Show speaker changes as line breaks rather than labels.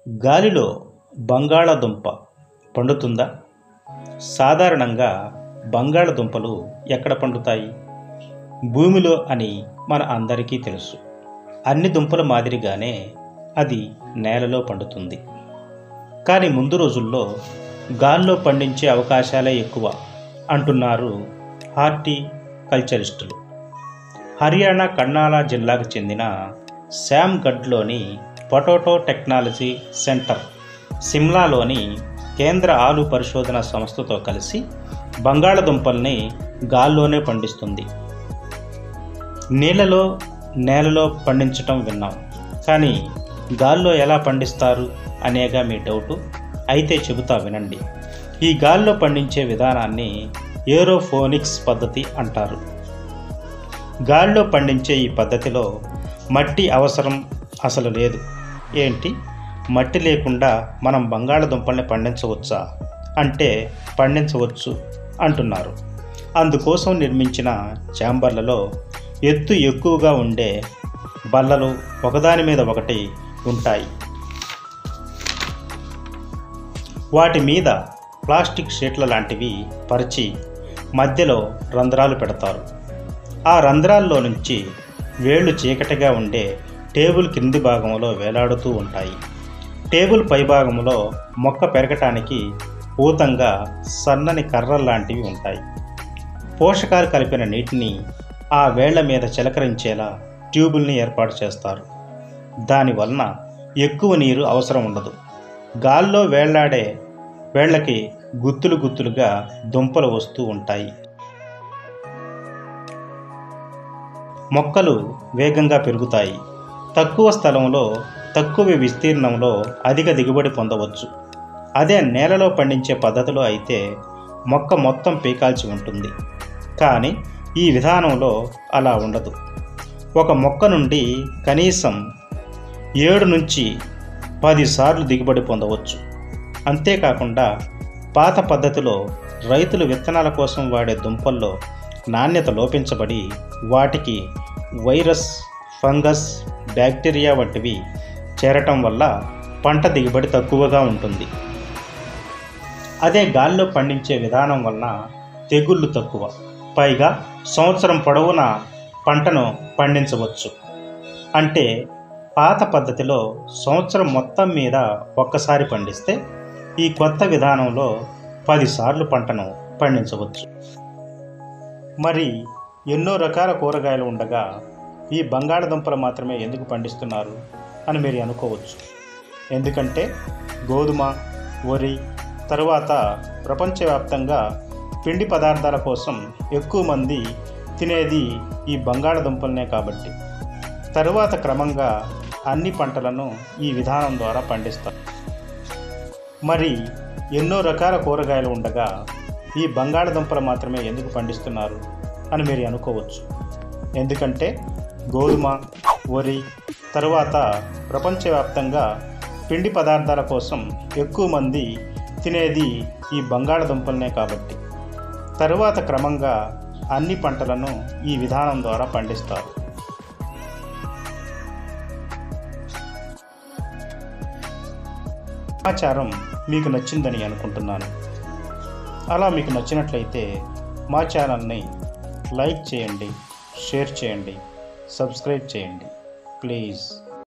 గాలిలో బంగాళాదుంప పండుతుందా సాధారణంగా బంగాళదుంపలు ఎక్కడ పండుతాయి భూమిలో అని మన అందరికీ తెలుసు అన్ని దుంపల మాదిరిగానే అది నేలలో పండుతుంది కానీ ముందు రోజుల్లో గాల్లో పండించే అవకాశాలే ఎక్కువ అంటున్నారు హార్టీ కల్చరిస్టులు హర్యానా కర్నాలా జిల్లాకు చెందిన శామ్గఢ్లోని పొటాటో టెక్నాలజీ సెంటర్ సిమ్లాలోని కేంద్ర ఆలు పరిశోధన సంస్థతో కలిసి బంగాళదుంపల్ని గాల్లోనే పండిస్తుంది నీళ్ళలో నేలలో పండించటం విన్నాం కానీ గాల్లో ఎలా పండిస్తారు అనేగా మీ డౌటు అయితే చెబుతా వినండి ఈ గాల్లో పండించే విధానాన్ని ఏరోఫోనిక్స్ పద్ధతి అంటారు గాల్లో పండించే ఈ పద్ధతిలో మట్టి అవసరం అసలు లేదు ఏంటి మట్టి లేకుండా మనం బంగాళదుంపల్ని పండించవచ్చా అంటే పండించవచ్చు అంటున్నారు అందుకోసం నిర్మించిన ఛాంబర్లలో ఎత్తు ఎక్కువగా ఉండే బల్లలు ఒకదాని మీద ఒకటి ఉంటాయి వాటి మీద ప్లాస్టిక్ షీట్ల లాంటివి పరిచి మధ్యలో రంధ్రాలు పెడతారు ఆ రంధ్రాల్లో నుంచి వేళ్ళు చీకటిగా ఉండే టేబుల్ కింది భాగంలో వేలాడుతూ ఉంటాయి టేబుల్ పైభాగంలో మొక్క పెరగటానికి పూతంగా సన్నని కర్రలు లాంటివి ఉంటాయి పోషకాలు కలిపిన నీటిని ఆ వేళ్ల మీద చిలకరించేలా ట్యూబుల్ని ఏర్పాటు చేస్తారు దానివలన ఎక్కువ నీరు అవసరం ఉండదు గాల్లో వేళ్లాడే వేళ్ళకి గుత్తులు గుత్తులుగా దుంపలు వస్తూ ఉంటాయి మొక్కలు వేగంగా పెరుగుతాయి తక్కువ స్థలంలో తక్కువ విస్తీర్ణంలో అధిక దిగుబడి పొందవచ్చు అదే నేలలో పండించే పద్ధతిలో అయితే మొక్క మొత్తం పీకాల్చి ఉంటుంది కానీ ఈ విధానంలో అలా ఉండదు ఒక మొక్క నుండి కనీసం ఏడు నుంచి పది సార్లు దిగుబడి పొందవచ్చు అంతేకాకుండా పాత పద్ధతిలో రైతులు విత్తనాల కోసం వాడే దుంపల్లో నాణ్యత లోపించబడి వాటికి వైరస్ ఫంగస్ బ్యాక్టీరియా వంటివి చేరటం వల్ల పంట దిగుబడి తక్కువగా ఉంటుంది అదే గాల్లో పండించే విధానం వలన తెగుళ్ళు తక్కువ పైగా సంవత్సరం పొడవునా పంటను పండించవచ్చు అంటే పాత పద్ధతిలో సంవత్సరం మొత్తం మీద ఒక్కసారి పండిస్తే ఈ కొత్త విధానంలో పదిసార్లు పంటను పండించవచ్చు మరి ఎన్నో రకాల కూరగాయలు ఉండగా ఈ బంగాళదుంపలు మాత్రమే ఎందుకు పండిస్తున్నారు అని మీరు అనుకోవచ్చు ఎందుకంటే గోధుమ వరి తరువాత ప్రపంచవ్యాప్తంగా పిండి పదార్థాల కోసం ఎక్కువ మంది తినేది ఈ బంగాళదుంపలనే కాబట్టి తరువాత క్రమంగా అన్ని పంటలను ఈ విధానం ద్వారా పండిస్తారు మరి ఎన్నో రకాల కూరగాయలు ఉండగా ఈ బంగాళదుంపలు మాత్రమే ఎందుకు పండిస్తున్నారు అని మీరు అనుకోవచ్చు ఎందుకంటే గోధుమ వరి తరువాత ప్రపంచవ్యాప్తంగా పిండి పదార్థాల కోసం ఎక్కువ మంది తినేది ఈ బంగాళదుంపలనే కాబట్టి తరువాత క్రమంగా అన్ని పంటలను ఈ విధానం ద్వారా పండిస్తారు సమాచారం మీకు నచ్చిందని అనుకుంటున్నాను అలా మీకు నచ్చినట్లయితే మా ఛానల్ని లైక్ చేయండి షేర్ చేయండి సబ్స్క్రైబ్ చేయండి ప్లీజ్